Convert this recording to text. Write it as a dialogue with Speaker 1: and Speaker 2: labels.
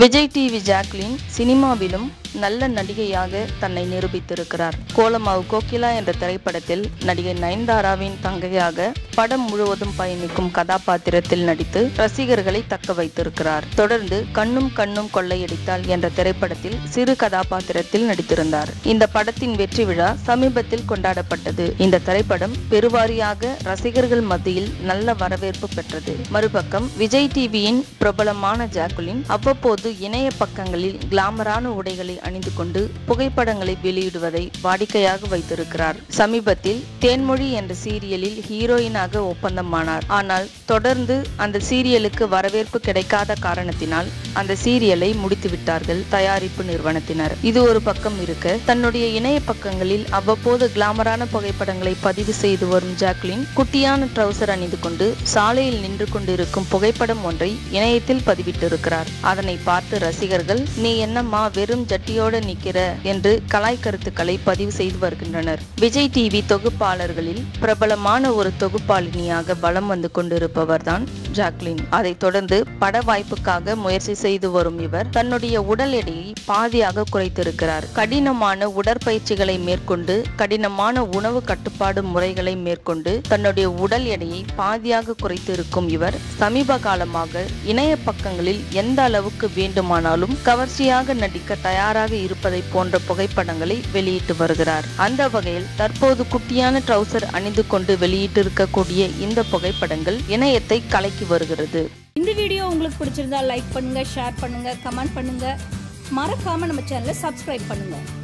Speaker 1: Vijay TV Jacqueline சினிமாவிலும் நல்ல நடிகையாக தன்னை நிரூபித்திருக்கிறார் கோலமாவு கோகிலா என்ற திரைப்படத்தில் நடிகை நயன்தாராவின் தங்கையாக படம் முழுவதும் பயணிக்கும் கதாபாத்திரத்தில் நடித்து ரசிகர்களை தக்க வைத்திருக்கிறார் தொடர்ந்து கண்ணும் கண்ணும் கொள்ளையடித்தால் என்ற திரைப்படத்தில் சிறு கதாபாத்திரத்தில் நடித்திருந்தார் இந்த படத்தின் வெற்றி விழா சமீபத்தில் கொண்டாடப்பட்டது இந்த திரைப்படம் பெருவாரியாக ரசிகர்கள் மத்தியில் நல்ல வரவேற்பு பெற்றது மறுபக்கம் விஜய் டிவியின் பிரபலமான ஜாக்குலின் அவ்வப்போது இணைய பக்கங்களில் கிளாமரான உடைகளை அணிந்து கொண்டு புகைப்படங்களை வெளியிடுவதை வாடிக்கையாக வைத்திருக்கிறார் சமீபத்தில் தேன்மொழி என்ற சீரியலில் ஹீரோயினாக ஒப்பந்தமானார் ஆனால் தொடர்ந்து அந்த சீரியலுக்கு வரவேற்பு கிடைக்காத காரணத்தினால் அந்த சீரியலை முடித்து விட்டார்கள் தயாரிப்பு நிறுவனத்தினர் இது ஒரு பக்கம் இருக்க தன்னுடைய இணைய பக்கங்களில் அவ்வப்போது கிளாமரான புகைப்படங்களை பதிவு செய்து வரும் ஜாக்லின் குட்டியான ட்ரௌசர் அணிந்து கொண்டு சாலையில் நின்று கொண்டிருக்கும் புகைப்படம் ஒன்றை இணையத்தில் பதிவிட்டிருக்கிறார் அதனை பார்த்து ரசிகர்கள் நீ என்னம்மா வெறும் ஜட்டியோட நிக்கிற என்று கலாய் கருத்துக்களை பதிவு செய்து வருகின்றனர் விஜய் டிவி தொகுப்பாளர்களில் பிரபலமான ஒரு தொகுப்பாளினியாக வலம் வந்து கொண்டிருப்பவர்தான் ஜாக்லின் அதைத் தொடர்ந்து பட வாய்ப்புக்காக முயற்சி செய்து வரும் இவர் தன்னுடைய உடல் எடையை பாதியாக குறைத்திருக்கிறார் கடினமான உடற்பயிற்சிகளை மேற்கொண்டு கடினமான உணவு கட்டுப்பாடு முறைகளை மேற்கொண்டு தன்னுடைய உடல் எடையை பாதியாக குறைத்திருக்கும் இவர் சமீப காலமாக இணைய பக்கங்களில் எந்த அளவுக்கு வேண்டுமானாலும் கவர்ச்சியாக நடிக்க தயாராக இருப்பதை போன்ற புகைப்படங்களை வெளியிட்டு வருகிறார் அந்த வகையில் தற்போது குட்டியான ட்ரௌசர் அணிந்து கொண்டு வெளியிட்டிருக்கக்கூடிய இந்த புகைப்படங்கள் இணையத்தை கலக்கி வருகிறது
Speaker 2: இந்த வீடியோ உங்களுக்கு பிடிச்சிருந்தா லைக் பண்ணுங்க ஷேர் பண்ணுங்க கமெண்ட் பண்ணுங்க மறக்காம நம்ம சேனலை சப்ஸ்கிரைப் பண்ணுங்க